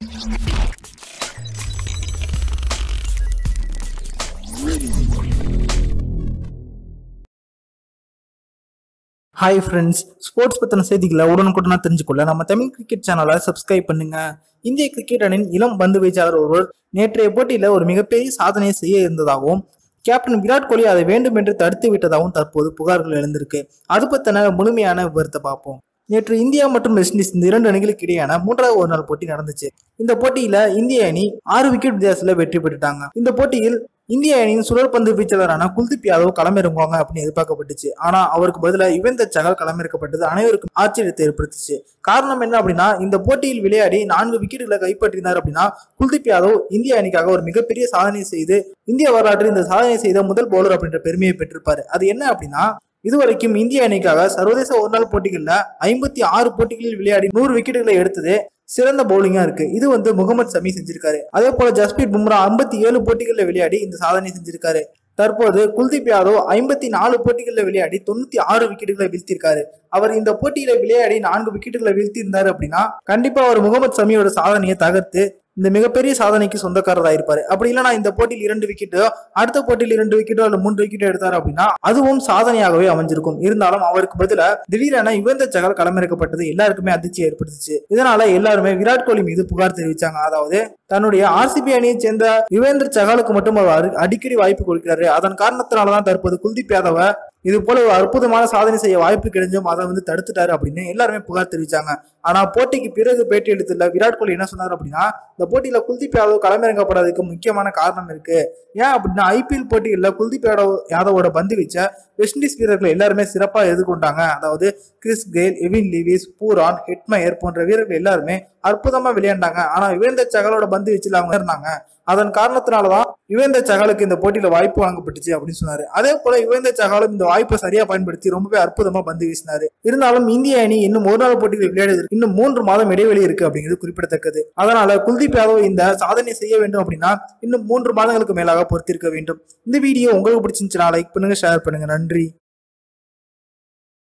hi friends sports பற்றின செய்திகளை உடனுக்குடனா தெரிஞ்சுக்கொள்ள நம்ம தமிழ் கிரிக்கெட் சேனலை சப்ஸ்கிரைப் பண்ணுங்க இந்திய கிரிக்கெட் அணியின் இளம் பந்து வீச்சாளர் ஒருவர் நேற்றைய போட்டியில் ஒரு மிகப்பெரிய சாதனையை செய்ய இருந்ததாகவும் கேப்டன் விராட் கோலி அதை வேண்டும் என்று தடுத்து விட்டதாகவும் தற்போது புகார்கள் எழுந்திருக்கு அது பற்றின முழுமையான விவரத்தை பார்ப்போம் நேற்று இந்தியா மற்றும் வெஸ்ட் இண்டீஸ் இந்த இரண்டு அணிகளுக்கு இடையான மூன்றாவது ஒரு நாள் போட்டி நடந்துச்சு இந்த போட்டியில இந்திய அணி ஆறு விக்கெட் வித்தியாசத்துல வெற்றி பெற்றுட்டாங்க இந்த போட்டியில் இந்திய அணியின் சுழற்பந்து வீச்சாளரான குல்தீப் யாதவ் களமிறங்குவாங்க அப்படின்னு எதிர்பார்க்கப்பட்டுச்சு ஆனா அவருக்கு பதிலாக யுவேந்தர் சகல் களமிறக்கப்பட்டது அனைவருக்கும் ஆச்சரியத்தை ஏற்படுத்துச்சு காரணம் என்ன அப்படின்னா இந்த போட்டியில் விளையாடி நான்கு விக்கெட்டுகளை கைப்பற்றினார் அப்படின்னா குல்தீப் யாதவ் இந்திய அணிக்காக ஒரு மிகப்பெரிய சாதனை செய்து இந்திய வரலாற்றில் இந்த சாதனை செய்த முதல் பவுலர் அப்படின்ற பெருமையை பெற்றிருப்பாரு அது என்ன அப்படின்னா இதுவரைக்கும் இந்திய அணிக்காக சர்வதேச ஒருநாள் போட்டிகள்ல ஐம்பத்தி ஆறு போட்டிகளில் விளையாடி நூறு விக்கெட்டுகளை எடுத்தது சிறந்த பவுலிங்கா இருக்கு இது வந்து முகமது சமி செஞ்சிருக்காரு அதே போல ஜஸ்பீத் பும்ரா ஐம்பத்தி ஏழு போட்டிகளில் விளையாடி இந்த சாதனை செஞ்சிருக்காரு தற்போது குல்தீப் யாதவ் ஐம்பத்தி நாலு போட்டிகளில் விளையாடி தொண்ணூத்தி ஆறு விக்கெட்டுகளை வீழ்த்திருக்காரு அவர் இந்த போட்டியில விளையாடி நான்கு விக்கெட்டுகளை வீழ்த்தியிருந்தாரு அப்படின்னா கண்டிப்பா அவர் முகமது சமியோட சாதனையை தகர்த்து இந்த மிகப்பெரிய சாதனைக்கு சொந்தக்காரராக இருப்பாரு அப்படி இல்லைனா இந்த போட்டியில் இரண்டு விக்கெட்டோ அடுத்த போட்டியில் இரண்டு விக்கெட்டோ அல்ல மூன்று விக்கெட்டோ எடுத்தார் அப்படின்னா அதுவும் சாதனையாகவே அமைஞ்சிருக்கும் இருந்தாலும் அவருக்கு பதிலா திடீரென யுவேந்தர் சகல் களமிறக்கப்பட்டது எல்லாருக்குமே அதிர்ச்சி ஏற்படுத்துச்சு இதனால எல்லாருமே விராட் கோலி மீது புகார் தெரிவிச்சாங்க அதாவது தன்னுடைய ஆர்சிபி அணியை சேர்ந்த யுவேந்தர் சகலுக்கு மட்டும் அவர் அடிக்கடி வாய்ப்பு கொடுக்கிறாரு அதன் காரணத்தினாலதான் தற்போது குல்தீப் யாதவ இது போல ஒரு அற்புதமான சாதனை செய்ய வாய்ப்பு கிடைஞ்சும் அதை வந்து தடுத்துட்டாரு அப்படின்னு எல்லாருமே புகார் தெரிவிச்சாங்க ஆனா போட்டிக்கு பிறகு பேட்டி எடுத்துள்ள விராட் கோலி என்ன சொன்னார் அப்படின்னா இந்த போட்டியில குல்தீப் யாதவ் களமிறங்கப்படாததுக்கு முக்கியமான காரணம் இருக்கு ஏன் அப்படின்னா ஐபிஎல் போட்டிகளில் குல்தீப் யாதவ் யாதவோட பந்து வீச்ச வெஸ்ட் இண்டீஸ் வீரர்கள் எல்லாருமே சிறப்பாக எதிர்கொண்டாங்க அதாவது Chris Gayle Evin Lewis Pooran Hetmyer போன்ற வீரர்கள் எல்லாருமே அற்புதமா விளையாண்டாங்க ஆனா யுவேந்தர் சகலோட பந்து வீச்சில் அவங்க இருந்தாங்க அதன் காரணத்தினாலதான் யுவேந்தர் சகலுக்கு இந்த போட்டியில வாய்ப்பு வழங்கப்பட்டுச்சு அப்படின்னு சொன்னாரு அதே போல யுவேந்தர் சகலும் இந்த வாய்ப்பை சரியா பயன்படுத்தி ரொம்பவே அற்புதமா பந்து வீசினாரு இருந்தாலும் இந்திய அணி இன்னும் ஒரு நாள் போட்டிகள் விளையாடுவதற்கு இன்னும் மூன்று மாதம் இடைவெளி இருக்கு அப்படிங்கிறது குறிப்பிடத்தக்கது அதனால குல்தீப் யாதவ் இந்த சாதனை செய்ய வேண்டும் அப்படின்னா இன்னும் மூன்று மாதங்களுக்கு மேலாக பொறுத்திருக்க வேண்டும் இந்த வீடியோ உங்களுக்கு பிடிச்சிருந்துச்சுன்னா லைக் பண்ணுங்க ஷேர் பண்ணுங்க நன்றி